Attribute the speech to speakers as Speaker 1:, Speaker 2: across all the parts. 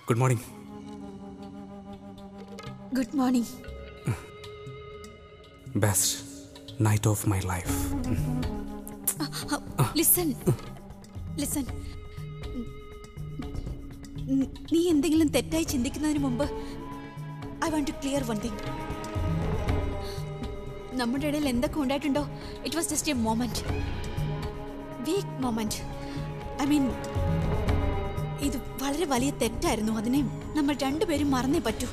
Speaker 1: Good morning
Speaker 2: good morning
Speaker 1: best night of my life
Speaker 2: listen listen നീ എന്തെങ്കിലും തെറ്റായി ചിന്തിക്കുന്നതിന് മുമ്പ് I want to clear one thing നമ്മുടെ ഇടയിൽ എന്തൊക്കെ ഉണ്ടായിട്ടുണ്ടോ it was just a moment weak moment I mean ഇത് വളരെ വലിയ തെറ്റായിരുന്നു അതിനെ നമ്മൾ രണ്ടുപേരും മറന്നേ പറ്റൂ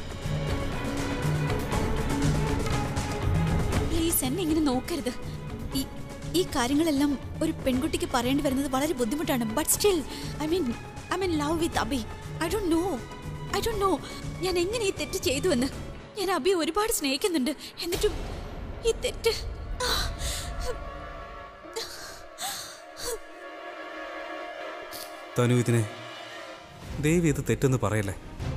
Speaker 2: പ്ലീസ് എന്നെ ഇങ്ങനെ നോക്കരുത് ഈ ഈ കാര്യങ്ങളെല്ലാം ഒരു പെൺകുട്ടിക്ക് പറയേണ്ടി വരുന്നത് വളരെ ബുദ്ധിമുട്ടാണ് but still I mean I mean love with Abhi I don't know I don't know ഞാൻ എങ്ങനെ ഈ തെറ്റ് ചെയ്തു എന്ന് ഞാൻ അബിയെ ഒരുപാട് സ്നേഹിക്കുന്നുണ്ട് എന്നിട്ടും ഈ തെറ്റ്
Speaker 1: തനു ഇതിനെ ദേവി ഇത് തെറ്റെന്ന് പറയല്ലേ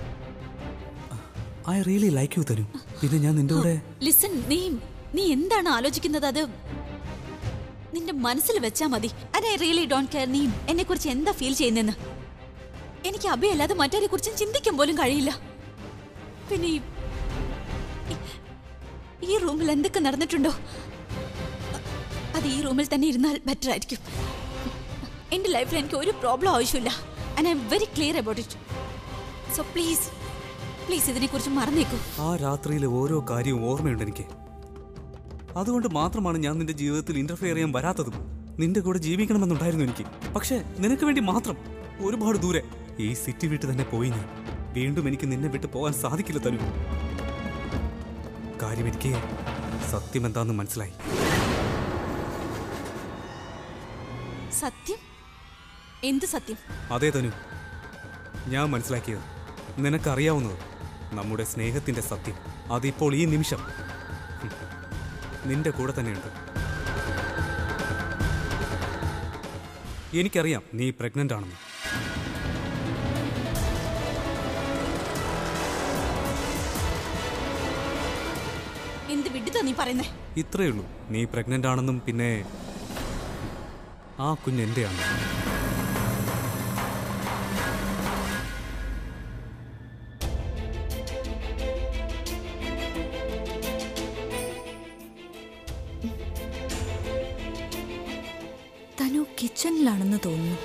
Speaker 1: I really like you Tanu പിന്നെ ഞാൻ നിന്റെ കൂടെ
Speaker 2: ലിസൺ നീ നീ എന്താണ് ആലോചിക്കുന്നത് അത് നിന്റെ മനസ്സിൽ വെച്ചാ മതി ഐ റിയലി ഡോണ്ട് കെയർ നീ എന്നെ കുറിച്ച് എന്താ ഫീൽ ചെയ്യുന്നെന്ന് എനിക്ക് അഭയല്ലാതെ മറ്റാരെ കുറിച്ചും ചിന്തിക്കാൻ പോലും കഴിയില്ല പിന്നെ ഈ- ഈ- ഈ റൂമിൽ എന്തൊക്കെ നടന്നിട്ടുണ്ടോ അ- അത് ഈ റൂമിൽ തന്നെ ഇരുന്നാൽ ബെറ്റർ ആയിരിക്കും എന്റെ ലൈഫിൽ എനിക്ക് ഒരു പ്രോബ്ലം ആവശ്യമില്ല and I'm very clear about it so please please ഇതിനെക്കുറിച്ച് മറന്നേക്കൂ
Speaker 1: ആ രാത്രിയിലെ ഓരോ കാര്യവും ഓർമ്മയുണ്ട് എനിക്ക് അതുകൊണ്ട് മാത്രമാണ് ഞാൻ നിന്റെ ജീവിതത്തിൽ ഇന്റർഫിയർ ചെയ്യാൻ വരാത്തതും നിന്റെ കൂടെ ജീവിക്കണമെന്നുണ്ടായിരുന്നു എനിക്ക് പക്ഷേ നിനക്ക് വേണ്ടി മാത്രം ഒരുപാട് ദൂരെ ഈ സിറ്റി വിട്ട് തന്നെ പോയി ഞാൻ വീണ്ടും എനിക്ക് നിന്നെ വിട്ട് പോകാൻ സാധിക്കില്ല തനു കാര്യം എനിക്ക് സത്യം എന്താന്ന് മനസ്സിലായി
Speaker 2: സത്യം എന്ത് സത്യം
Speaker 1: അതേ തനു ഞാൻ മനസ്സിലാക്കിയത് നിനക്കറിയാവുന്നത് നമ്മുടെ സ്നേഹത്തിന്റെ സത്യം അതിപ്പോൾ ഈ നിമിഷം ഹും, നിന്റെ കൂടെ തന്നെയുണ്ട് എനിക്കറിയാം നീ പ്രഗ്നന്റ് ആണെന്ന്
Speaker 2: എന്ത് വിടുതാ നീ പറയുന്നേ
Speaker 1: ഇത്രയേ ഉള്ളൂ നീ പ്രഗ്നന്റ് ആണെന്നും പിന്നെ ആ കുഞ്ഞ് എന്റെയാണ്
Speaker 3: തനു കിച്ചണിലാണെന്ന് തോന്നുന്നു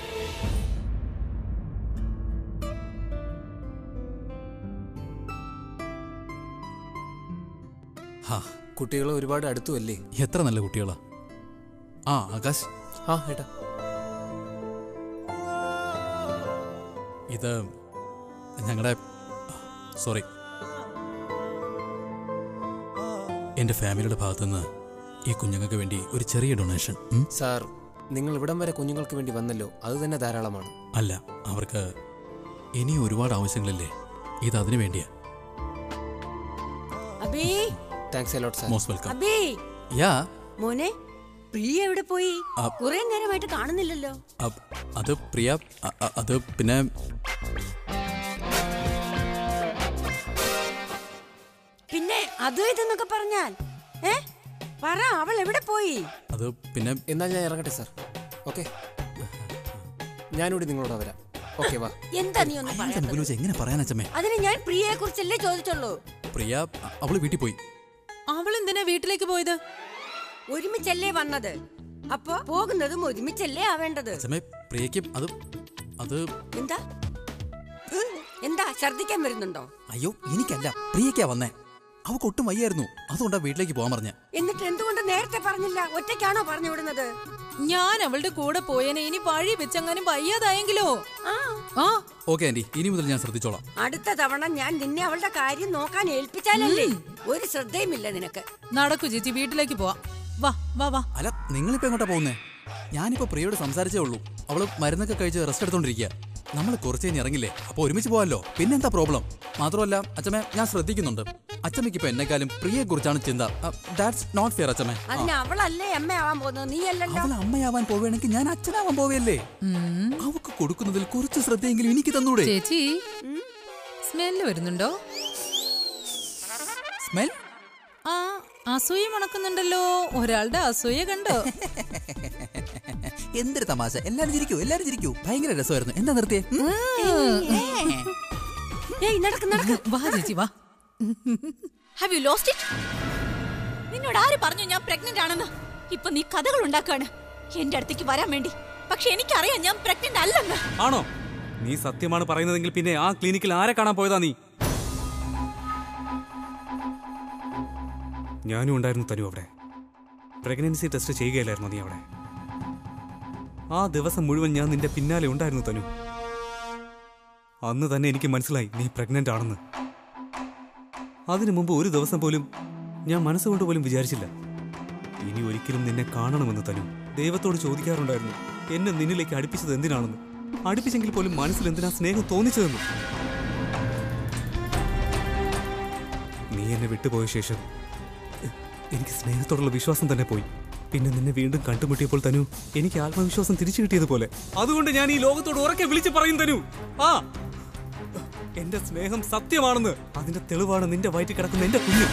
Speaker 4: ഹാ കുട്ടികൾ ഒരുപാട് അടുത്തുമല്ലേ
Speaker 5: എത്ര നല്ല കുട്ടികളാ ആ ആകാശ്
Speaker 4: ആ ഏട്ടാ
Speaker 5: ഇത് ഞങ്ങളുടെ സോറി എൻ്റെ ഫാമിലിയുടെ ഭാഗത്തുനിന്ന് ഈ കുഞ്ഞുങ്ങൾക്ക് വേണ്ടി ഒരു ചെറിയ ഡൊണേഷൻ ഉം?
Speaker 4: സാർ നിങ്ങൾ ഇവിടം വരെ കുഞ്ഞുങ്ങൾക്ക് വേണ്ടി വന്നല്ലോ അത് തന്നെ ധാരാളമാണ്
Speaker 5: അല്ല അവർക്ക് ഇനിയും ഒരുപാട് ആവശ്യങ്ങളില്ലേ ഇത് അതിനു വേണ്ടിയാ
Speaker 6: അബേ
Speaker 4: thanks a lot sir
Speaker 5: most welcome
Speaker 6: അബേ
Speaker 5: യാ
Speaker 6: മോനെ പ്രിയ എവിടെ പോയി
Speaker 5: ആ.
Speaker 6: കുറെ നേരമായിട്ട് കാണുന്നില്ലല്ലോ
Speaker 5: അ- അത് പ്രിയ അ- അ- അത് പിന്നെ
Speaker 6: പിന്നെ അതും ഇതെന്നൊക്കെ പറഞ്ഞാൽ ഏ പറ അവൾ എവിടെ പോയി
Speaker 5: അത് പിന്നെ
Speaker 4: എന്നാൽ ഞാൻ ഇറങ്ങട്ടെ സാർ ഓക്കെ ഞാനിവിടെ നിങ്ങളോട് വരാം ഓക്കെ വാ
Speaker 6: എന്താ നീ ഒന്ന്
Speaker 5: അയാളുടെ
Speaker 6: പറയാ
Speaker 5: മുമ്പിൽ വെച്ച് എങ്ങനെ പറയാനച്ചമ്മേ
Speaker 6: അതിന് ഞാൻ പ്രിയയെ കുറിച്ചല്ലേ ചോദിച്ചുള്ളൂ
Speaker 5: പ്രിയ അ- അവള് വീട്ടിൽ പോയി
Speaker 7: അവൾ എന്തിനാ വീട്ടിലേക്ക് പോയത്
Speaker 6: ഒരുമിച്ചല്ലേ വന്നത് അപ്പൊ പോകുന്നതും ഒരുമിച്ചല്ലേ ആവേണ്ടത്
Speaker 5: അച്ചമ്മേ പ്രിയയ്ക്ക് അത് അത്
Speaker 6: എന്താ എന്താ ഛർദിക്കാൻ വരുന്നുണ്ടോ
Speaker 5: അയ്യോ എനിക്കല്ല പ്രിയക്കാ വന്നേ അവക്ക് ഒട്ടും വയ്യായിരുന്നു അതുകൊണ്ടാ വീട്ടിലേക്ക് പോകാൻ പറഞ്ഞ
Speaker 6: എന്നിട്ട് എന്തുകൊണ്ട് നേരത്തെ പറഞ്ഞില്ല ഒറ്റയ്ക്കാണോ പറഞ്ഞു വിടുന്നത്
Speaker 7: ഞാൻ അവളുടെ കൂടെ പോയേനെ ഇനി വഴി വെച്ചങ്ങാനും വയ്യാതായെങ്കിലോ
Speaker 6: ആ
Speaker 7: ആ
Speaker 5: ഓക്കെ ആന്റി ഇനി മുതൽ ഞാൻ ശ്രദ്ധിച്ചോളാം
Speaker 6: അടുത്ത തവണ ഞാൻ നിന്നെ അവളുടെ കാര്യം നോക്കാൻ ഏൽപ്പിച്ചാലല്ലേ ഒരു ശ്രദ്ധയുമില്ല നിനക്ക്
Speaker 7: നടക്കു ചേച്ചി വീട്ടിലേക്ക് പോവാം വാ വാ വാ
Speaker 5: അല്ല നിങ്ങളിപ്പോ എങ്ങോട്ടാ പോകുന്നേ ഞാനിപ്പോ പ്രിയയോട് സംസാരിച്ചേ ഉള്ളൂ അവള് മരുന്നൊക്കെ കഴിച്ച് റെസ്റ്റ് എടുത്തോണ്ടിരിക്കുക നമ്മൾ കുറച്ച് കഴിഞ്ഞ് ഇറങ്ങില്ലേ അപ്പൊ ഒരുമിച്ച് പോവാല്ലോ പിന്നെന്താ പ്രോബ്ലം മാത്രമല്ല അച്ഛമ്മ ഞാൻ ശ്രദ്ധിക്കുന്നുണ്ട് അച്ഛമ്മയ്ക്ക് ഇപ്പൊ എന്നെക്കാളും പ്രിയയെ കുറിച്ചാണ് ചിന്ത ദാറ്റ്സ് നോട്ട് ഫെയർ അച്ഛമ്മേ ആ,
Speaker 6: അതിന് അവളല്ലേ അമ്മയാവാൻ പോകുന്നത് നീയല്ലല്ലോ
Speaker 5: അവൾ അമ്മയാവാൻ പോവുകയാണെങ്കിൽ ഞാൻ അച്ഛനാവാൻ പോവല്ലേ അവക്ക് കൊടുക്കുന്നതിൽ കുറച്ച് ശ്രദ്ധയെങ്കിലും എനിക്ക് തന്നൂടെ
Speaker 7: ചേച്ചി സ്മെല്ല് വരുന്നുണ്ടോ
Speaker 5: സ്മെൽ
Speaker 7: ആ അസൂയ മണക്കുന്നുണ്ടല്ലോ ഒരാളുടെ അസൂയ കണ്ടോ
Speaker 5: എന്തൊരു തമാശ എല്ലാരും ചിരിക്കൂ എല്ലാരും ചിരിക്കൂ ഭയങ്കര രസമായിരുന്നു എന്താ നിർത്തിയേ ഉം?
Speaker 6: ഏയ് നടക്ക് നടക്ക്
Speaker 7: വാ ചേച്ചി വാ
Speaker 2: ഹാവ് യു ലോസ്റ്റ് ഇറ്റ് നിന്നോട് ആര് പറഞ്ഞു ഞാൻ പ്രഗ്നന്റ് ആണെന്ന് ഇപ്പൊ നീ കഥകൾ ഉണ്ടാക്കാണ് എന്റെ അടുത്തേക്ക് വരാൻ വേണ്ടി പക്ഷെ എനിക്കറിയാം ഞാൻ പ്രഗ്നന്റ് അല്ലെന്ന്
Speaker 1: ആണോ നീ സത്യമാണ് പറയുന്നതെങ്കിൽ പിന്നെ ആ ക്ലിനിക്കിൽ ആരെ കാണാൻ പോയതാ നീ ഞാനും ഉണ്ടായിരുന്നു തനു അവിടെ പ്രഗ്നൻസി ടെസ്റ്റ് ചെയ്യുകയല്ലായിരുന്നു നീ അവിടെ ആ ദിവസം മുഴുവൻ ഞാൻ നിന്റെ പിന്നാലെ ഉണ്ടായിരുന്നു തനു അന്ന് തന്നെ എനിക്ക് മനസ്സിലായി നീ പ്രഗ്നന്റ് ആണെന്ന് അതിനു മുമ്പ് ഒരു ദിവസം പോലും ഞാൻ മനസ്സുകൊണ്ട് പോലും വിചാരിച്ചില്ല ഇനി ഒരിക്കലും നിന്നെ കാണണമെന്ന് തനു ദൈവത്തോട് ചോദിക്കാറുണ്ടായിരുന്നു എന്നെ നിന്നിലേക്ക് അടുപ്പിച്ചത് എന്തിനാണെന്ന് അടുപ്പിച്ചെങ്കിൽ പോലും മനസ്സിൽ എന്തിനാ സ്നേഹം തോന്നിച്ചതെന്ന് നീ എന്നെ വിട്ടുപോയ ശേഷം എ- എനിക്ക് സ്നേഹത്തോടുള്ള വിശ്വാസം തന്നെ പോയി പിന്നെ നിന്നെ വീണ്ടും കണ്ടുമുട്ടിയപ്പോൾ തനു എനിക്ക് ആത്മവിശ്വാസം തിരിച്ചു കിട്ടിയതുപോലെ അതുകൊണ്ട് ഞാൻ ഈ ലോകത്തോട് ഉറക്കെ വിളിച്ചു പറയും തനു ആ എന്റെ സ്നേഹം സത്യമാണെന്ന് അതിന്റെ തെളിവാണ് നിന്റെ വയറ്റിൽ കിടക്കുന്ന എന്റെ കുഞ്ഞ്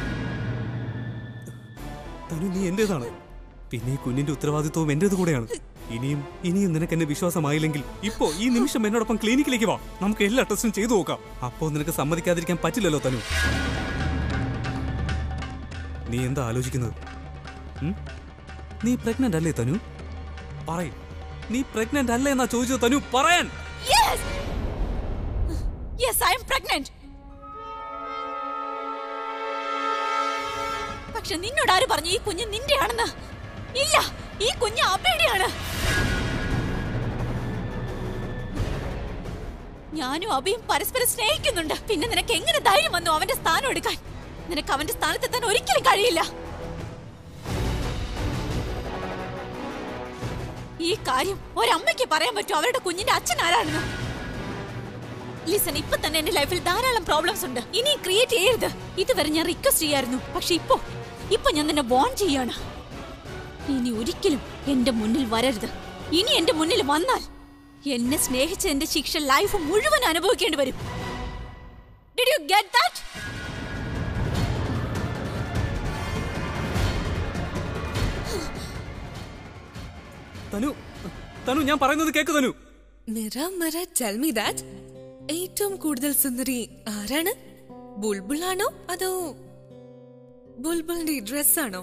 Speaker 1: തനു നീ എന്റേതാണ് പിന്നെ ഈ കുഞ്ഞിന്റെ ഉത്തരവാദിത്വവും എന്റേത് കൂടെയാണ് ഇനിയും ഇനിയും നിനക്ക് എന്നെ വിശ്വാസമായില്ലെങ്കിൽ ഇപ്പോ ഈ നിമിഷം എന്നോടൊപ്പം ക്ലിനിക്കിലേക്ക് വാ നമുക്ക് എല്ലാ ടെസ്റ്റും ചെയ്തു നോക്കാം അപ്പോ നിനക്ക് സമ്മതിക്കാതിരിക്കാൻ പറ്റില്ലല്ലോ തനു നീ എന്താ ആലോചിക്കുന്നത് ഉം? നീ പ്രഗ്നന്റ് അല്ലേ തനു പറയ് നീ പ്രഗ്നന്റ് അല്ലേ എന്നാ ചോദിച്ചത് തനു പറയാൻ
Speaker 2: yes yes I'm pregnant പക്ഷെ നിന്നോട് ആര് പറഞ്ഞു ഈ കുഞ്ഞ് നിന്റെ ആണെന്ന് ഇല്ല ഈ കുഞ്ഞ് അബിയുടെയാണ് ഞാനും അബിയും പരസ്പരം സ്നേഹിക്കുന്നുണ്ട് പിന്നെ നിനക്ക് എങ്ങനെ ധൈര്യം വന്നു അവന്റെ സ്ഥാനം എടുക്കാൻ നിനക്ക് അവന്റെ സ്ഥാനത്തെത്താൻ ഒരിക്കലും കഴിയില്ല ഈ കാര്യം ഒരമ്മയ്ക്ക് പറയാൻ പറ്റും അവരുടെ കുഞ്ഞിന്റെ അച്ഛൻ ആരാണെന്ന് ലിസൺ ഇപ്പൊ തന്നെ എന്റെ ലൈഫിൽ ധാരാളം പ്രോബ്ലംസ് ഉണ്ട് ഇനി ക്രിയേറ്റ് ചെയ്യരുത് ഇതുവരെ ഞാൻ റിക്വസ്റ്റ് ചെയ്യായിരുന്നു പക്ഷെ ഇപ്പോ ഇപ്പൊ ഞാൻ നിന്നെ വോൺ ചെയ്യാണ് ഇനി ഒരിക്കലും എന്റെ മുന്നിൽ വരരുത് ഇനി എന്റെ മുന്നിൽ വന്നാൽ എന്നെ സ്നേഹിച്ച എന്റെ ശിക്ഷ ലൈഫ് മുഴുവൻ അനുഭവിക്കേണ്ടി വരും did you get that
Speaker 1: Tanu Tanu ഞാൻ പറയുന്നത് കേക്ക് Tanu
Speaker 8: mirror mirror tell me that ഏറ്റവും കൂടുതൽ സുന്ദരി ആരാണ് ബുൾബുൾ ആണോ അതോ ബുൾബുളിന്റെ ഡ്രസ് ആണോ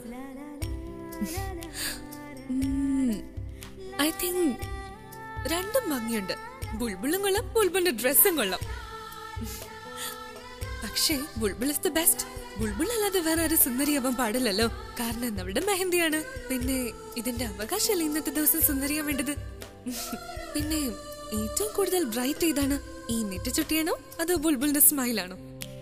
Speaker 8: ഐ തിങ്ക് രണ്ടും ഭംഗിയുണ്ട് ബുൾബുളും കൊള്ളാം ബുൾബുളിന്റെ ഡ്രസ്സും കൊള്ളാം പക്ഷേ Bulbul is the best Bulbul അല്ലാതെ വേറെ ഒരു സുന്ദരിയാവാൻ പാടില്ലല്ലോ കാരണം നമ്മുടെ മെഹന്തിയാണ് പിന്നെ ഇതിന്റെ അവകാശമല്ല ഇന്നത്തെ ദിവസം സുന്ദരിയാൻ വേണ്ടത് പിന്നെ ഏറ്റവും കൂടുതൽ ബ്രൈറ്റ് ഏതാണ് ഈ നെറ്റിച്ചുട്ടിയാണോ അതോ ബുൾബുളിന്റെ സ്മൈൽ ആണോ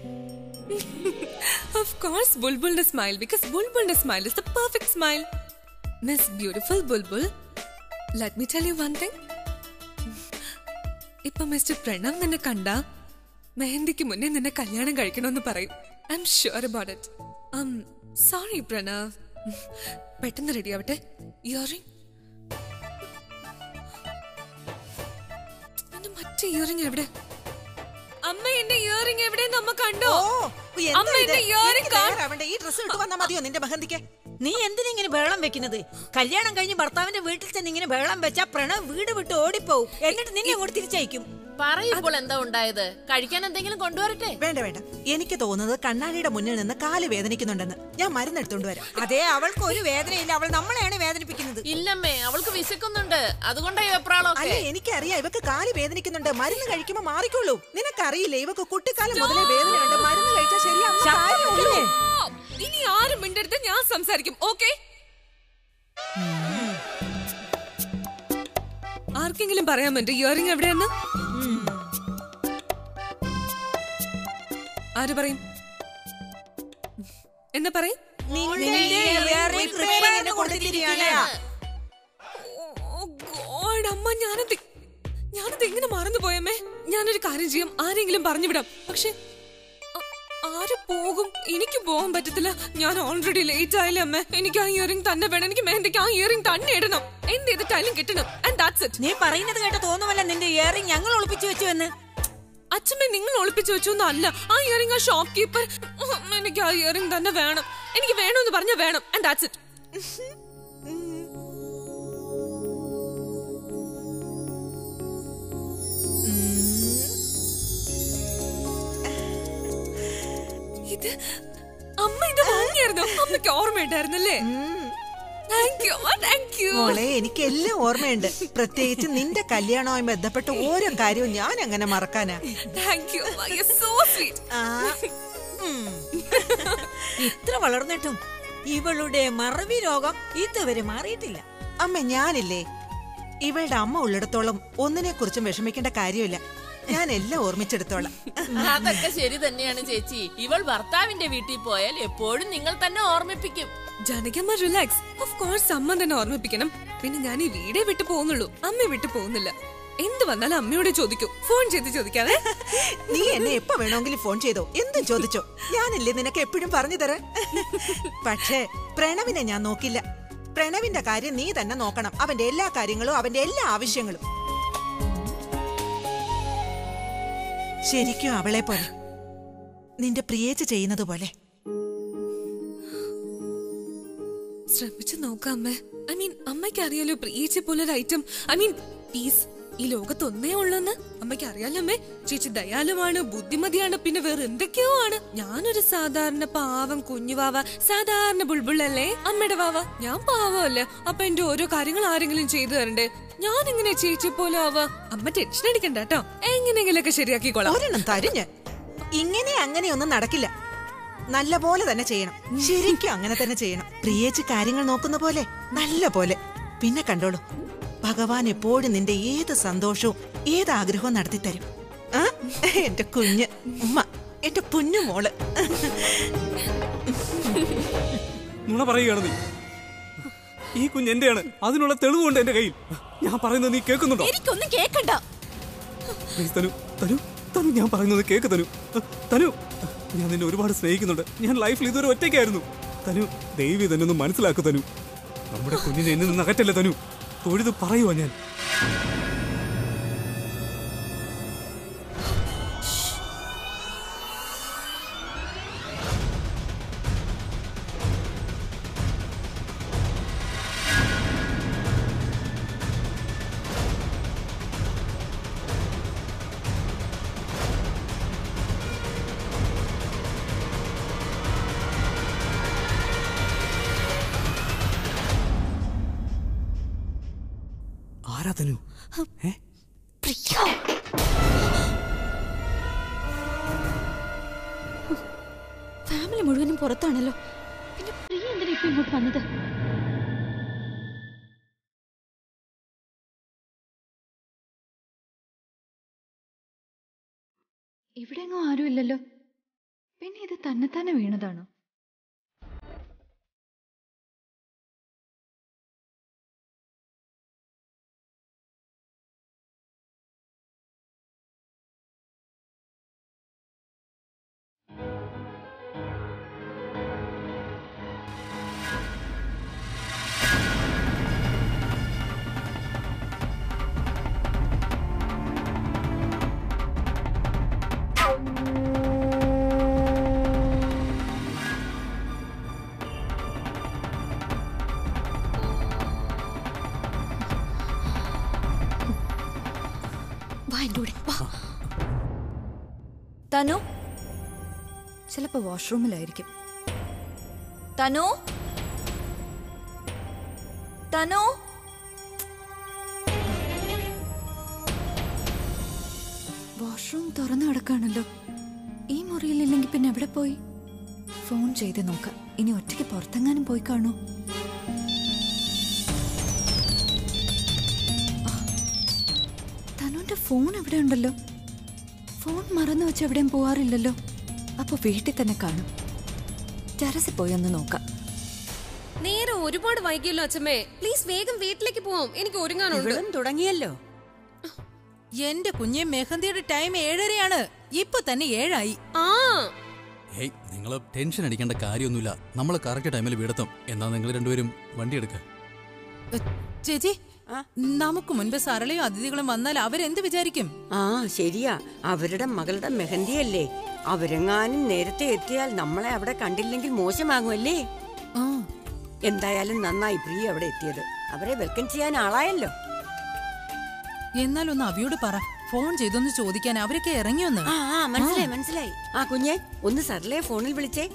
Speaker 8: ഓഫ് കോഴ്സ് ബുൾബുളിന്റെ സ്മൈൽ ബിക്കോസ് ബുൾബുളിന്റെ smile is the perfect smile miss beautiful Bulbul let me tell you one thing ഇപ്പൊ മിസ്റ്റർ പ്രണവ് നിന്നെ കണ്ട മെഹന്തിക്ക് മുന്നേ നിന്നെ കല്യാണം കഴിക്കണമെന്ന് പറയും I'm sure about it I'm sorry Pranav പെട്ടെന്ന് റെഡി ആവട്ടെ ഇയറിംഗ് എന്റെ മറ്റേ ഇയറിംഗ് എവിടെ അമ്മ എന്റെ ഇയറിംഗ് എവിടെയെന്ന് അമ്മ കണ്ടോ അമ്മ എന്റെ ഇയറിംഗ് കാണ
Speaker 9: ഈ ഡ്രസ് ഇട്ട് വന്നാ മതിയോ നിന്റെ ബഹന്തിക്ക് നീ എന്തിനിങ്ങനെ ബഹളം വെക്കുന്നത് കല്യാണം കഴിഞ്ഞ് ഭർത്താവിന്റെ വീട്ടിൽ ചെന്ന് ഇങ്ങനെ ബഹളം വെച്ചാ പ്രണവ് വീട് വിട്ട് ഓടിപ്പോവും എന്നിട്ട് നിന്നെ അങ്ങോട്ട് തിരിച്ചയക്കും
Speaker 10: പറയുമ്പോൾ എന്താ ഉണ്ടായത് കഴിക്കാൻ എന്തെങ്കിലും കൊണ്ടുവരട്ടെ
Speaker 9: വേണ്ട വേണ്ട എനിക്ക് തോന്നുന്നത് കണ്ണാടിയുടെ മുന്നിൽ നിന്ന് കാല് വേദനിക്കുന്നുണ്ടെന്ന് ഞാൻ മരുന്ന് എടുത്തോണ്ട് വരാം അതെ അവൾക്ക് ഒരു വേദനയില്ല അവൾ നമ്മളെയാണ് വേദനിപ്പിക്കുന്നത്
Speaker 10: ഇല്ലമ്മേ അവൾക്ക് വിശക്കുന്നുണ്ട് അതുകൊണ്ടാ ഈ വെപ്രാളമൊക്കെ
Speaker 9: അല്ല എനിക്കറിയാം ഇവക്ക് കാല് വേദനിക്കുന്നുണ്ട് മരുന്ന് കഴിക്കുമ്പോ മാറിക്കോളൂ നിനക്കറിയില്ലേ ഇവക്ക് കുട്ടിക്കാലം മുതലേ വേദനയുണ്ട് മരുന്ന് കഴിച്ചാൽ ശരിയാവുന്ന കാര്യമില്ലേ
Speaker 8: ഇനി ആരും മിണ്ടരുത് ഞാൻ സംസാരിക്കും ഓക്കെ ആർക്കെങ്കിലും പറയാൻ പറ്റും ഇയറിംഗ് എവിടെയെന്ന് ആര് പറയും എന്നാ പറയും
Speaker 9: നിന്റെ earring റിപ്പയറിന് കൊടുത്തിരിക്കുകയാണ്.
Speaker 8: ഓ ഗോഡ് അമ്മ ഞാനത് ഞാനത് എങ്ങനെ മറന്നു പോയമ്മേ ഞാനൊരു കാര്യം ചെയ്യാം ആരെങ്കിലും പറഞ്ഞു വിടാം പക്ഷെ ആ- ആര് പോകും എനിക്ക് പോകാൻ പറ്റത്തില്ല ഞാൻ ഓൾറെഡി ലേറ്റ് ആയില്ലേ അമ്മ എനിക്ക് ആ ഇയറിംഗ് തന്നെ വേണം എനിക്ക് മെഹന്തിക്ക് ആ ഇയറിംഗ് തന്നെ ഇടണം എന്ത് ചെയ്തിട്ടായാലും കിട്ടണം ആൻഡ് ദാറ്റ്സ് ഇറ്റ്
Speaker 9: നീ പറയുന്നത് കേട്ട് തോന്നുമല്ല നിന്റെ ഇയറിംഗ് ഞങ്ങൾ ഒളിപ്പിച്ചു വെച്ചു എന്ന്
Speaker 8: അച്ഛമ്മ നിങ്ങൾ ഒളിപ്പിച്ചു വെച്ചൊന്നല്ല ആ ഇയറിംഗ് ആ ഷോപ്പ് കീപ്പർ എനിക്ക് ആ ഇയറിംഗ് തന്നെ വേണം എനിക്ക് വേണമെന്ന് പറഞ്ഞാൽ വേണം ആൻഡ് ദാറ്റ്സ് ഇറ്റ് ഇത് അമ്മ ഇത് വാങ്ങിയായിരുന്നു അമ്മയ്ക്ക് ഓർമ്മയുണ്ടായിരുന്നല്ലേ താങ്ക് യു അമ്മ താങ്ക് യു
Speaker 9: മോളെ എനിക്ക് എല്ലാം ഓർമ്മയുണ്ട് പ്രത്യേകിച്ച് നിന്റെ കല്യാണവുമായി ബന്ധപ്പെട്ട ഓരോ കാര്യവും ഞാൻ അങ്ങനെ മറക്കാനാ
Speaker 8: താങ്ക് യു അമ്മ യു സോ സ്വീറ്റ്
Speaker 9: ആ, ഉം. ഇത്ര വളർന്നിട്ടും ഇവളുടെ മറവി രോഗം ഇതുവരെ മാറിയിട്ടില്ല അമ്മ ഞാനില്ലേ ഇവളുടെ അമ്മ ഉള്ളിടത്തോളം ഒന്നിനെ കുറിച്ചും വിഷമിക്കേണ്ട കാര്യമില്ല ഞാൻ എല്ലാം ഓർമ്മിച്ചെടുത്തോളാം
Speaker 10: അതൊക്കെ ശരി തന്നെയാണ് ചേച്ചി ഇവൾ ഭർത്താവിന്റെ വീട്ടിൽ പോയാൽ എപ്പോഴും നിങ്ങൾ തന്നെ ഓർമ്മിപ്പിക്കും
Speaker 8: ജാനകിയമ്മ റിലാക്സ് ഓഫ് കോഴ്സ് അമ്മ തന്നെ ഓർമ്മിപ്പിക്കണം പിന്നെ ഞാൻ ഈ വീടേ വിട്ടു പോകുന്നുള്ളൂ അമ്മ വിട്ടു പോകുന്നില്ല എന്ത് വന്നാലും അമ്മയോട് ചോദിക്കും ഫോൺ ചെയ്ത് ചോദിക്കാതെ
Speaker 9: നീ എന്നെ എപ്പോ വേണമെങ്കിലും ഫോൺ ചെയ്തോ എന്തും ചോദിച്ചോ ഞാനില്ലേ നിനക്ക് എപ്പോഴും പറഞ്ഞു തരാൻ പക്ഷേ പ്രണവിനെ ഞാൻ നോക്കില്ല പ്രണവിന്റെ കാര്യം നീ തന്നെ നോക്കണം അവന്റെ എല്ലാ കാര്യങ്ങളും അവന്റെ എല്ലാ ആവശ്യങ്ങളും ശരിക്കും അവളെ പോലെ നിന്റെ പ്രിയേച്ച് ചെയ്യുന്നത് പോലെ
Speaker 8: ശ്രമിച്ചു നോക്കാം അമ്മ ഐ മീൻ അമ്മയ്ക്ക് അറിയാലോ പ്രിയേച്ചെ പോലെ ഒരു ഐറ്റം ഐ മീൻ പീസ് ഈ ലോകത്ത് ഒന്നേ ഉള്ളെന്ന് അമ്മയ്ക്ക് അറിയാലോ അമ്മേ ചേച്ചി ദയാലുമാണ് ബുദ്ധിമതിയാണ് പിന്നെ വേറെ എന്തൊക്കെയോ ആണ് ഞാനൊരു സാധാരണ പാവം കുഞ്ഞുവാവ സാധാരണ ബുൾബുള്ളല്ലേ അമ്മയുടെ വാവ ഞാൻ പാവമല്ലേ അപ്പൊ എന്റെ ഓരോ കാര്യങ്ങൾ ആരെങ്കിലും ചെയ്തു തരണ്ടേ ഞാൻ എങ്ങനെ ചേച്ചി പോലെ ആവാ അമ്മ ടെൻഷൻ അടിക്കണ്ട കേട്ടോ എങ്ങനെയെങ്കിലൊക്കെ ശരിയാക്കിക്കോളാം
Speaker 9: ഒരെണ്ണം തരിഞ്ഞ് ഇങ്ങനെ അങ്ങനെയൊന്നും നടക്കില്ല നല്ല പോലെ തന്നെ ചെയ്യണം ശരിക്കും അങ്ങനെ തന്നെ ചെയ്യണം പ്രിയേച്ച് കാര്യങ്ങൾ നോക്കുന്ന പോലെ നല്ല പോലെ പിന്നെ കണ്ടോളൂ ഭഗവാൻ എപ്പോഴും നിന്റെ ഏത് സന്തോഷവും ഏത് ആഗ്രഹവും നടത്തി തരും ആ എന്റെ കുഞ്ഞ് ഉമ്മ എന്റെ പൊന്നു മോള്
Speaker 1: നുണ പറയുകയാണ് നീ ഈ കുഞ്ഞ് എന്റെയാണ് അതിനുള്ള തെളിവുണ്ട് എന്റെ കയ്യിൽ ഞാൻ പറയുന്നത് നീ കേൾക്കുന്നുണ്ടോ
Speaker 2: എനിക്കൊന്നും കേക്കണ്ട
Speaker 1: പ്ലീസ് തനു തനു തനു ഞാൻ പറയുന്നത് കേക്ക് തനു തനു ഞാൻ നിന്നെ ഒരുപാട് സ്നേഹിക്കുന്നുണ്ട് ഞാൻ ലൈഫിൽ ഇതുവരെ ഒറ്റയ്ക്കായിരുന്നു തനു ദൈവി തന്നെ ഒന്ന് മനസ്സിലാക്കു തനു നമ്മുടെ കുഞ്ഞിനെ എന്നിൽ നിന്ന് അകറ്റല്ലേ തനു തൊഴുത് പറയുവാ ഞാൻ ആരാ തനു ഏ
Speaker 2: പ്രിയ ഫാമിലി മുഴുവനും പുറത്താണല്ലോ പിന്നെ പ്രിയ എന്തിനാ ഇപ്പൊ ഇങ്ങോട്ട് വന്നത്
Speaker 3: ഇവിടെങ്ങും ആരുമില്ലല്ലോ പിന്നെ ഇത് തന്നെത്താനെ വീണതാണോ
Speaker 2: വാ എൻ്റെ കൂടെ വാ
Speaker 3: തനു ചിലപ്പോ വാഷ്റൂമിലായിരിക്കും തനു തനു വാഷ്റൂം തുറന്നു കിടക്കാണല്ലോ ഈ മുറിയിലില്ലെങ്കിൽ പിന്നെ എവിടെ പോയി ഫോൺ ചെയ്ത് നോക്കാം ഇനി ഒറ്റയ്ക്ക് പുറത്തെങ്ങാനും പോയി കാണൂ ആ, തനുവിന്റെ ഫോൺ എവിടെ ഉണ്ടല്ലോ ഫോൺ മറന്നു വെച്ച് എവിടെയും പോവാറില്ലല്ലോ അപ്പൊ വീട്ടിൽ തന്നെ കാണും ടെറസിൽ പോയി ഒന്ന് നോക്കാം
Speaker 8: നേരെ ഒരുപാട് വൈകിയല്ലോ അച്ഛമ്മേ പ്ലീസ് വേഗം വീട്ടിലേക്ക് പോവാം എനിക്ക് ഒരുങ്ങാനുണ്ട്
Speaker 6: ഇവളും തുടങ്ങിയല്ലോ
Speaker 7: എന്റെ കുഞ്ഞെ മെഹന്തിയുടെ ടൈം ഏഴരയാണ് ഇപ്പൊ തന്നെ ഏഴായി
Speaker 8: ആ
Speaker 5: ഹേയ് നിങ്ങൾ ടെൻഷൻ അടിക്കേണ്ട കാര്യമൊന്നുമില്ല നമ്മൾ കറക്റ്റ് ടൈമിൽ വീടെത്തും എന്നാ നിങ്ങൾ രണ്ടുപേരും വണ്ടി എടുക്കുക
Speaker 7: എ, ചേച്ചി
Speaker 6: ആ?
Speaker 7: നമുക്ക് മുൻപ് സരളയും അതിഥികളും വന്നാൽ അവരെന്ത് വിചാരിക്കും
Speaker 6: ആ ശരിയാ അവരുടെ മകളുടെ മെഹന്തിയല്ലേ അവരെങ്ങാനും നേരത്തെ എത്തിയാൽ നമ്മളെ അവിടെ കണ്ടില്ലെങ്കിൽ മോശമാകുമല്ലേ
Speaker 7: ആ
Speaker 6: എന്തായാലും നന്നായി പ്രിയ അവിടെ എത്തിയത് അവരെ വെൽക്കം ചെയ്യാൻ ആളായല്ലോ
Speaker 7: എന്നാലൊന്ന് അവിയോട് പറ ഫോൺ ചെയ്തൊന്ന് ചോദിക്കാൻ അവരൊക്കെ ഇറങ്ങിയൊന്ന്
Speaker 6: ആ ആ മനസ്സിലായി മനസ്സിലായി ആ കുഞ്ഞെ ഒന്ന് സരളയെ ഫോണിൽ വിളിച്ചേ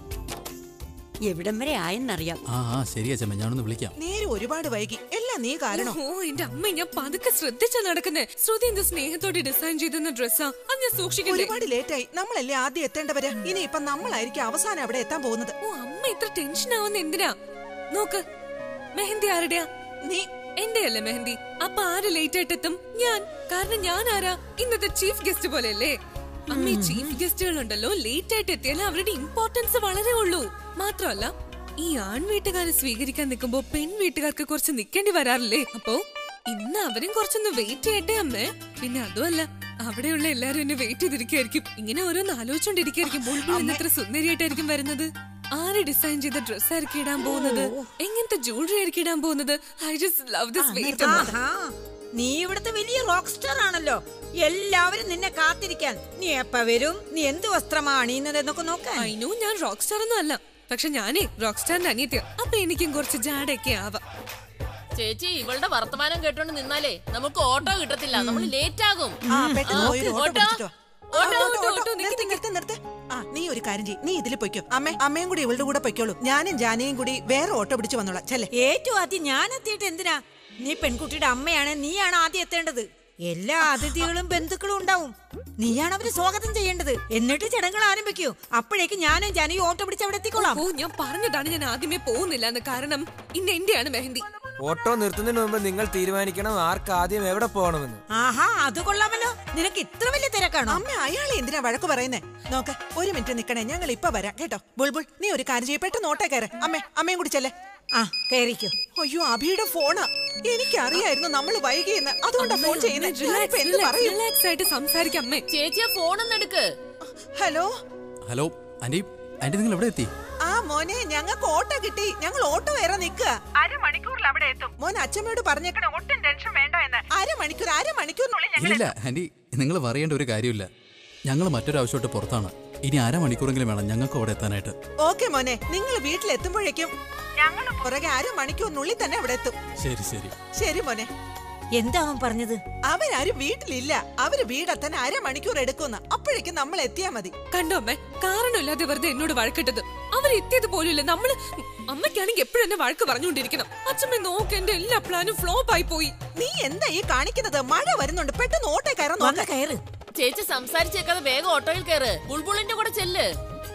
Speaker 6: എവിടം വരെ ആയെന്നറിയാം
Speaker 5: ആ ആ ശരി അച്ഛമ്മ ഞാനൊന്ന് വിളിക്കാം
Speaker 9: നേരെ ഒരുപാട് വൈകി എല്ലാം നീ കാരണം
Speaker 8: ഓ എന്റെ അമ്മ ഞാൻ പതുക്കെ ശ്രദ്ധിച്ചാ നടക്കുന്നേ ശ്രുതി എന്ത് സ്നേഹത്തോടെ ഡിസൈൻ ചെയ്തെന്ന ഡ്രസ്സാ അത് ഞാൻ സൂക്ഷിക്കണ്ടേ
Speaker 9: ഒരുപാട് ലേറ്റായി നമ്മളല്ലേ ആദ്യം എത്തേണ്ടവര് ഇനി ഇപ്പൊ നമ്മളായിരിക്കും അവസാനം അവിടെ എത്താൻ പോകുന്നത്
Speaker 8: ഓ അമ്മ ഇത്ര ടെൻഷൻ ആവുന്ന എന്തിനാ നോക്ക് മെഹന്തി ആരുടെയാ
Speaker 9: നീ
Speaker 8: എന്റെ അല്ലേ മെഹന്തി അപ്പൊ ആര് ലേറ്റ് ആയിട്ട് എത്തും ഞാൻ കാരണം ഞാൻ ആരാ ഇന്നത്തെ ചീഫ് ഗസ്റ്റ് പോലെയല്ലേ അമ്മ ഈ ചീഫ് ഗസ്റ്റുകൾ ഉണ്ടല്ലോ ലേറ്റ് ആയിട്ട് എത്തിയാൽ അവരുടെ ഇമ്പോർട്ടൻസ് വളരെ ഉള്ളൂ മാത്രമല്ല ഈ ആൺ വീട്ടുകാരെ സ്വീകരിക്കാൻ നിൽക്കുമ്പോ പെൺ വീട്ടുകാർക്ക് കുറച്ച് നിൽക്കേണ്ടി വരാറില്ലേ അപ്പോ ഇന്ന് അവരും കുറച്ചൊന്ന് വെയിറ്റ് ചെയ്യട്ടെ അമ്മേ പിന്നെ അതുമല്ല അവിടെയുള്ള എല്ലാരും എന്നെ വെയിറ്റ് ചെയ്തിരിക്കായിരിക്കും ഇങ്ങനെ ഓരോന്ന് ആലോചിച്ചോണ്ടിരിക്കായിരിക്കും ബുൾബുൾ ഇന്ന് എത്ര സുന്ദരിയായിട്ടായിരിക്കും വരുന്നത് ആര് ഡിസൈൻ ചെയ്ത ഡ്രസ് ആയിരിക്കും ഇടാൻ പോകുന്നത് എങ്ങനത്തെ ജ്വല്ലറി ആയിരിക്കും ഇടാൻ പോകുന്നത് I just love this wait
Speaker 11: ആഹാ. നീ ഇവിടുത്തെ വലിയ റോക്ക് സ്റ്റാർ ആണല്ലോ എല്ലാവരും നിന്നെ കാത്തിരിക്കാൻ നീ എപ്പ വരും നീ എന്ത് വസ്ത്രമാ അണിയുന്നത് എന്നൊക്കെ നോക്കാൻ
Speaker 8: അയിനു ഞാൻ റോക്ക് സ്റ്റാർ ഒന്നും അല്ല പക്ഷെ ഞാനേ റോക്ക് സ്റ്റാറിന്റെ അനിയത്തിയ അപ്പൊ എനിക്കും കുറച്ച് ജാടയൊക്കെ ആവാം
Speaker 10: ചേച്ചി ഇവളുടെ വർത്തമാനം കേട്ടോണ്ട് നിന്നാലേ നമുക്ക് ഓട്ടോ കിട്ടത്തില്ല നമ്മൾ ലേറ്റ് ആകും
Speaker 9: ആ പെട്ടെന്ന് പോയി ഒരു ഓട്ടോ
Speaker 10: ഓട്ടോ
Speaker 9: പിടിച്ചിട്ടോ ആ,
Speaker 10: auto,
Speaker 9: auto,
Speaker 10: auto,
Speaker 9: auto.
Speaker 10: Auto,
Speaker 9: നിർത്ത്, നിർത്ത്, നിർത്ത്. ആ നീ ഒരു കാര്യം ചെയ്യ് നീ ഇതിൽ പൊയ്ക്കോ അമ്മേ അമ്മയും കൂടി ഇവളുടെ കൂടെ പൊയ്ക്കോളൂ ഞാനും ജാനയും കൂടി വേറെ ഓട്ടോ പിടിച്ചു വന്നോളാം ചെല്ലേ
Speaker 11: ഏറ്റവും ആദ്യം ഞാൻ എത്തിയിട്ട് എന്തിനാ നീ പെൺകുട്ടിയുടെ അമ്മയാണ് നീയാണ് ആദ്യം എത്തേണ്ടത് എല്ലാ അതിഥികളും ബന്ധുക്കളും ഉണ്ടാവും നീയാണ് അവര് സ്വാഗതം ചെയ്യേണ്ടത് എന്നിട്ട് ചടങ്ങുകൾ ആരംഭിക്കൂ അപ്പോഴേക്ക് ഞാനും ജാനയും ഓട്ടോ പിടിച്ച് അവിടെ എത്തിക്കോളാം
Speaker 8: ഓ ഞാൻ പറഞ്ഞതാണ് ഞാൻ ആദ്യമേ പോകുന്നില്ല എന്ന് കാരണം ഇന്ന് എന്റെയാണ് മെഹന്തി
Speaker 4: ഓട്ടോ നിർത്തുന്നതിന് മുമ്പ് നിങ്ങൾ തീരുമാനിക്കണം ആർക്ക് ആദ്യം എവിടെ പോകണമെന്ന്
Speaker 11: ആഹാ അത് കൊള്ളാമല്ലോ നിനക്ക് ഇത്ര വലിയ തിരക്കാണോ
Speaker 9: അമ്മ അയാളെ എന്തിനാ വഴക്ക് പറയുന്നേ നോക്ക് ഒരു മിനിറ്റ് നിക്കണേ ഞങ്ങൾ ഇപ്പൊ വരാം കേട്ടോ ബുൾബുൾ നീ ഒരു കാര്യം ചെയ്യ പെട്ടെന്ന് ഓട്ടേ കയറ് അമ്മേ അമ്മയും കൂടി ചെല്ലേ
Speaker 11: ആ കേറിക്കോ
Speaker 9: അയ്യോ അഭിയുടെ ഫോണാ എനിക്കറിയായിരുന്നു നമ്മൾ വൈകിയെന്ന് അതുകൊണ്ടാ ഫോൺ ചെയ്യുന്നത് ഞാനിപ്പോ എന്ത് പറയും
Speaker 8: റിലാക്സ് ആയിട്ട് സംസാരിക്കാം അമ്മേ
Speaker 10: ചേച്ചിയെ ഫോണൊന്നും എടുക്ക്
Speaker 9: ഹലോ
Speaker 5: ഹലോ ആന്റി ആന്റി നിങ്ങൾ എവിടെ എത്തി
Speaker 9: ആ മോനെ ഞങ്ങൾക്ക് ഓട്ടോ കിട്ടി ഞങ്ങൾ ഓട്ടോ വേറെ നിക്കുക അരമണിക്കൂറിൽ അവിടെ എത്തും മോൻ അച്ഛമ്മയോട് പറഞ്ഞേക്കണേ ഒട്ടും ടെൻഷൻ വേണ്ട എന്ന് അരമണിക്കൂർ അരമണിക്കൂറിനുള്ളിൽ ഞങ്ങൾ
Speaker 5: ഇല്ല ആന്റി നിങ്ങൾ പറയേണ്ട ഒരു കാര്യമില്ല ഞങ്ങൾ മറ്റൊരാവശ്യമായിട്ട് പുറത്താണ് ഇനി അരമണിക്കൂറെങ്കിലും വേണം ഞങ്ങൾക്ക് അവിടെ എത്താനായിട്ട്
Speaker 9: ഓക്കെ മോനെ നിങ്ങൾ വീട്ടിലെത്തുമ്പോഴേക്കും ഞങ്ങൾ പുറകെ അരമണിക്കൂറിനുള്ളിൽ തന്നെ അവിടെ എത്തും
Speaker 5: ശരി ശരി
Speaker 9: ശരി മോനെ
Speaker 11: എന്താ അവൻ പറഞ്ഞത്
Speaker 9: അവരാരും വീട്ടിലില്ല അവര് വീടെത്താൻ അരമണിക്കൂർ എടുക്കുന്ന അപ്പോഴേക്കും നമ്മൾ എത്തിയാ മതി
Speaker 8: കണ്ടോ അമ്മേ കാരണമില്ലാതെ വെറുതെ എന്നോട് വഴക്കിട്ടത് അവർ എത്തിയത് പോലുമില്ല നമ്മള് അമ്മയ്ക്കാണെങ്കിൽ എപ്പോഴും എന്നെ വഴക്ക് പറഞ്ഞുകൊണ്ടിരിക്കണം അച്ഛമ്മ നോക്ക് എന്റെ എല്ലാ പ്ലാനും ഫ്ലോപ്പ് ആയി പോയി
Speaker 9: നീ എന്താ ഈ കാണിക്കുന്നത് മഴ വരുന്നുണ്ട് പെട്ടെന്ന് ഓട്ടോ കയറാൻ
Speaker 11: വന്ന്
Speaker 9: നോക്ക
Speaker 11: കയറ്
Speaker 10: ചേച്ചി സംസാരിച്ചേക്കാതെ വേഗം ഓട്ടോയിൽ കയറ് ബുൾബുളിന്റെ കൂടെ ചെല്ല്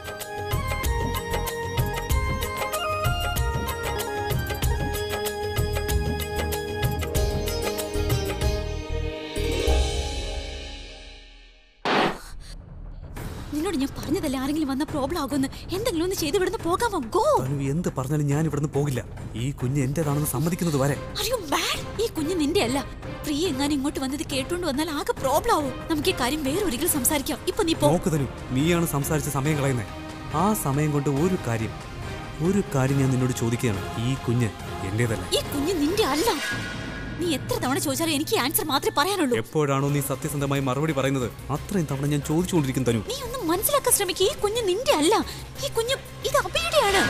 Speaker 2: നിന്നോട് ഞാൻ പറഞ്ഞതല്ലേ ആരെങ്കിലും വന്ന പ്രോബ്ലം ആകുമെന്ന് എന്തെങ്കിലും ഒന്ന് ചെയ്ത് ഇവിടുന്ന് പോകാമോ ഗോ
Speaker 1: തനു എന്ത് പറഞ്ഞാലും ഞാൻ ഇവിടുന്ന് പോകില്ല ഈ കുഞ്ഞ് എന്റേതാണെന്ന് സമ്മതിക്കുന്നത് വരെ
Speaker 2: അറിയോ ബാഡ് ഈ കുഞ്ഞ് നിന്റെ അല്ല പ്രിയ എങ്ങാനും ഇങ്ങോട്ട് വന്നത് കേട്ടോണ്ട് വന്നാൽ ആകെ പ്രോബ്ലം ആവും നമുക്ക് ഈ കാര്യം വേറെ ഒരിക്കലും സംസാരിക്കാം ഇപ്പൊ നീ പോ
Speaker 1: നോക്ക് തനു നീയാണ് സംസാരിച്ച സമയം കളയുന്നത് ആ സമയം കൊണ്ട് ഒരു കാര്യം ഒരു കാര്യം ഞാൻ നിന്നോട് ചോദിക്കുകയാണ് ഈ കുഞ്ഞ് എന്റേതല്ല
Speaker 2: ഈ കുഞ്ഞ് നിന്റെ അല്ല നീ എത്ര തവണ ചോദിച്ചാലും എനിക്ക് ആൻസർ മാത്രമേ പറയാനുള്ളൂ
Speaker 1: എപ്പോഴാണോ നീ സത്യസന്ധമായി മറുപടി പറയുന്നത് അത്രയും തവണ ഞാൻ ചോദിച്ചുകൊണ്ടിരിക്കും തനു
Speaker 2: നീ ഒന്ന് മനസ്സിലാക്കാൻ ശ്രമിക്കുക ഈ കുഞ്ഞ് നിന്റെ അല്ല ഈ കുഞ്ഞ് ഇത് അബിയുടെയാണ്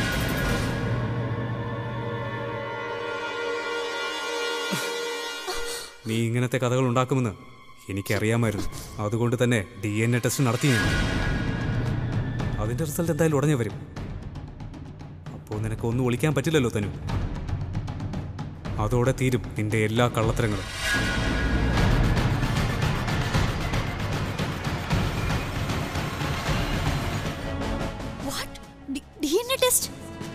Speaker 1: നീ ഇങ്ങനത്തെ കഥകൾ ഉണ്ടാക്കുമെന്ന് എനിക്കറിയാമായിരുന്നു അതുകൊണ്ട് തന്നെ ഡി എൻ എ ടെസ്റ്റ് നടത്തി ഞാൻ അതിന്റെ റിസൾട്ട് എന്തായാലും ഉടനെ വരും അപ്പോൾ നിനക്ക് ഒന്നും ഒളിക്കാൻ പറ്റില്ലല്ലോ തനു അതോടെ തീരും നിന്റെ എല്ലാ കള്ളത്തരങ്ങളും
Speaker 2: what D N A test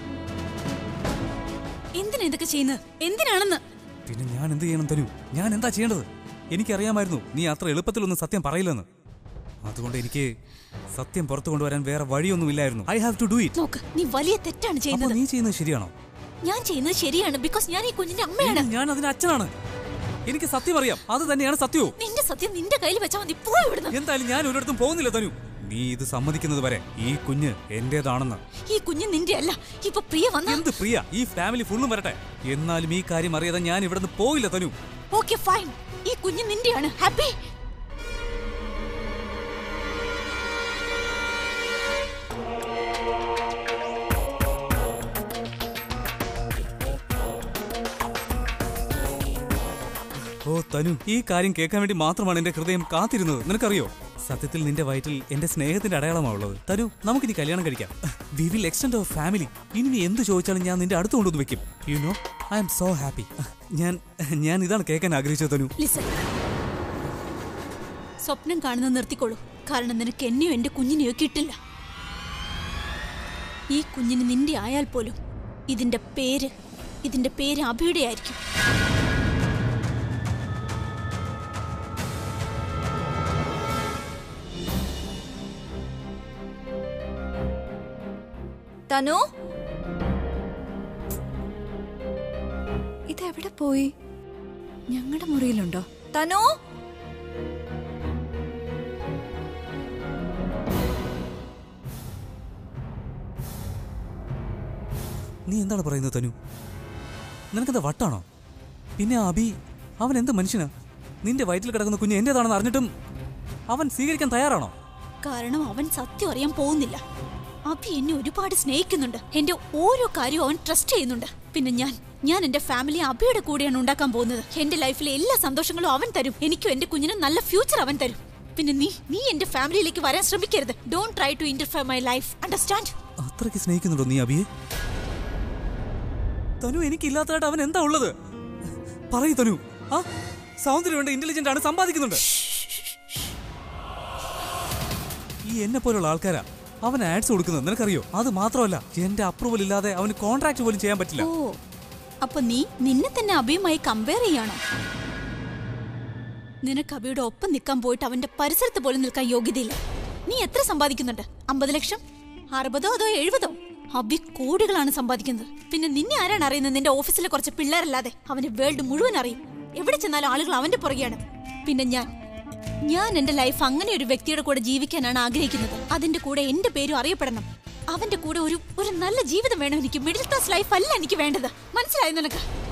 Speaker 2: എന്തിനാ ഇതൊക്കെ ചെയ്യുന്നത് എന്തിനാണെന്ന്
Speaker 1: പിന്നെ ഞാൻ എന്ത് ചെയ്യണം തനു ഞാൻ എന്താ ചെയ്യേണ്ടത് എനിക്കറിയാമായിരുന്നു നീ അത്ര എളുപ്പത്തിലൊന്നും സത്യം പറയില്ലെന്ന് അതുകൊണ്ട് എനിക്ക് സത്യം പുറത്തു കൊണ്ടുവരാൻ വേറെ വഴിയൊന്നുമില്ലായിരുന്നു I have to do it
Speaker 2: നോക്ക് നീ വലിയ തെറ്റാണ്
Speaker 1: അപ്പോൾ
Speaker 2: ചെയ്യുന്നത്
Speaker 1: നീ ചെയ്യുന്നത് ശരിയാണോ
Speaker 2: ഞാൻ ചെയ്യുന്നത് ശരിയാണ് ബിക്കോസ് ഞാൻ ഈ കുഞ്ഞിന്റെ അമ്മയാണ്
Speaker 1: ഇല്ല, ഞാൻ അതിന്റെ അച്ഛനാണ് എനിക്ക് സത്യം അറിയാം അത് തന്നെയാണ് സത്യവും
Speaker 2: നിന്റെ സത്യം നിന്റെ കയ്യിൽ വെച്ചാൽ മതി പോ ഇവിടുന്ന്
Speaker 1: എന്തായാലും ഞാൻ ഒരിടത്തും പോകുന്നില്ല തനു നീ ഇത് സമ്മതിക്കുന്നത് വരെ ഈ കുഞ്ഞ് എന്റേതാണെന്ന്
Speaker 2: ഈ കുഞ്ഞ് നിന്റെ അല്ല ഇപ്പൊ പ്രിയ വന്ന
Speaker 1: എന്ത് പ്രിയ ഈ ഫാമിലി ഫുള്ളും വരട്ടെ എന്നാലും ഈ കാര്യം അറിയാതെ ഞാൻ ഇവിടുന്ന് പോയില്ല തനു
Speaker 2: ഓക്കെ ഫൈൻ ഈ കുഞ്ഞ് നിന്റെയാണ് ഹാപ്പി
Speaker 1: ഓ തനു ഈ കാര്യം കേൾക്കാൻ വേണ്ടി മാത്രമാണ് എന്റെ ഹൃദയം കാത്തിരുന്നത് നിനക്കറിയോ സത്യത്തിൽ നിന്റെ വയറ്റിൽ എന്റെ സ്നേഹത്തിന്റെ അടയാളമാണുള്ളത് തനു നമുക്കിനി കല്യാണം കഴിക്കാം we will extend our family ഇനി നീ എന്ത് ചോദിച്ചാലും ഞാൻ നിന്റെ അടുത്ത് കൊണ്ടുവന്ന് വെക്കും you know I'm so happy ഞാൻ ഞാൻ ഇതാണ് കേൾക്കാൻ ആഗ്രഹിച്ചത് തനു
Speaker 2: ലിസൺ സ്വപ്നം കാണുന്നത് നിർത്തിക്കോളൂ കാരണം നിനക്ക് എന്നെയോ എന്റെ കുഞ്ഞിനെയോ കിട്ടില്ല ഈ കുഞ്ഞിന് നിന്റെ ആയാൽ പോലും ഇതിന്റെ പേര് ഇതിന്റെ പേര് അഭിയുടെ ആയിരിക്കും
Speaker 3: തനു ഇതെവിടെ പോയി ഞങ്ങളുടെ മുറിയിലുണ്ടോ തനു
Speaker 1: നീ എന്താണ് പറയുന്നത് തനു നിനക്കെന്താ വട്ടാണോ പിന്നെ ആ അബി അവൻ എന്ത് മനുഷ്യനാ നിന്റെ വയറ്റിൽ കിടക്കുന്ന കുഞ്ഞ് എന്റേതാണെന്ന് അറിഞ്ഞിട്ടും അവൻ സ്വീകരിക്കാൻ തയ്യാറാണോ
Speaker 2: കാരണം അവൻ സത്യം അറിയാൻ പോകുന്നില്ല അഭി എന്നെ ഒരുപാട് സ്നേഹിക്കുന്നുണ്ട് എന്റെ ഓരോ കാര്യവും അവൻ ട്രസ്റ്റ് ചെയ്യുന്നുണ്ട് പിന്നെ ഞാൻ ഞാൻ എന്റെ ഫാമിലി അഭിയുടെ കൂടെയാണ് ഉണ്ടാക്കാൻ പോകുന്നത് എന്റെ ലൈഫിലെ എല്ലാ സന്തോഷങ്ങളും അവൻ തരും എനിക്കും എന്റെ കുഞ്ഞിനും നല്ല ഫ്യൂച്ചർ അവൻ തരും പിന്നെ നീ നീ എന്റെ ഫാമിലിയിലേക്ക് വരാൻ ശ്രമിക്കരുത് don't try to interfere my life understand
Speaker 1: അത്രയ്ക്ക് സ്നേഹിക്കുന്നുണ്ടോ നീ അബിയെ തനു എനിക്കില്ലാത്തതായിട്ട് അവൻ എന്താ ഉള്ളത് പറയൂ തനു ആ സൗന്ദര്യമുണ്ട് ഇന്റലിജന്റ് ആണ് സമ്പാദിക്കുന്നുണ്ട് ഈ എന്നെ പോലുള്ള ആൾക്കാരാ അവൻ ആഡ്സ് കൊടുക്കുന്നത് നിനക്കറിയോ അത് മാത്രമല്ല എന്റെ അപ്രൂവൽ ഇല്ലാതെ അവന് കോൺട്രാക്ട് പോലും ചെയ്യാൻ പറ്റില്ല
Speaker 2: ഓ അപ്പൊ നീ നിന്നെ തന്നെ അഭിയുമായി കമ്പയർ ചെയ്യാണോ നിനക്ക് അഭിയുടെ ഒപ്പം നിൽക്കാൻ പോയിട്ട് അവന്റെ പരിസരത്ത് പോലും നിൽക്കാൻ യോഗ്യതയില്ല നീ എത്ര സമ്പാദിക്കുന്നുണ്ട് അമ്പത് ലക്ഷം അറുപതോ അതോ എഴുപതോ അഭി കോടികളാണ് സമ്പാദിക്കുന്നത് പിന്നെ നിന്നെ ആരാണ് അറിയുന്നത് നിന്റെ ഓഫീസിലെ കുറച്ച് പിള്ളേരല്ലാതെ അവന്റെ വേൾഡ് മുഴുവൻ അറിയും എവിടെ ചെന്നാലും ആളുകൾ അവന്റെ പുറകെയാണ് പിന്നെ ഞാൻ ഞാൻ എന്റെ ലൈഫ് അങ്ങനെ ഒരു വ്യക്തിയുടെ കൂടെ ജീവിക്കാനാണ് ആഗ്രഹിക്കുന്നത് അതിന്റെ കൂടെ എന്റെ പേരും അറിയപ്പെടണം അവന്റെ കൂടെ ഒരു ഒരു നല്ല ജീവിതം വേണം എനിക്ക് മിഡിൽ ക്ലാസ് ലൈഫ് അല്ല എനിക്ക് വേണ്ടത് മനസ്സിലായോ നിനക്ക്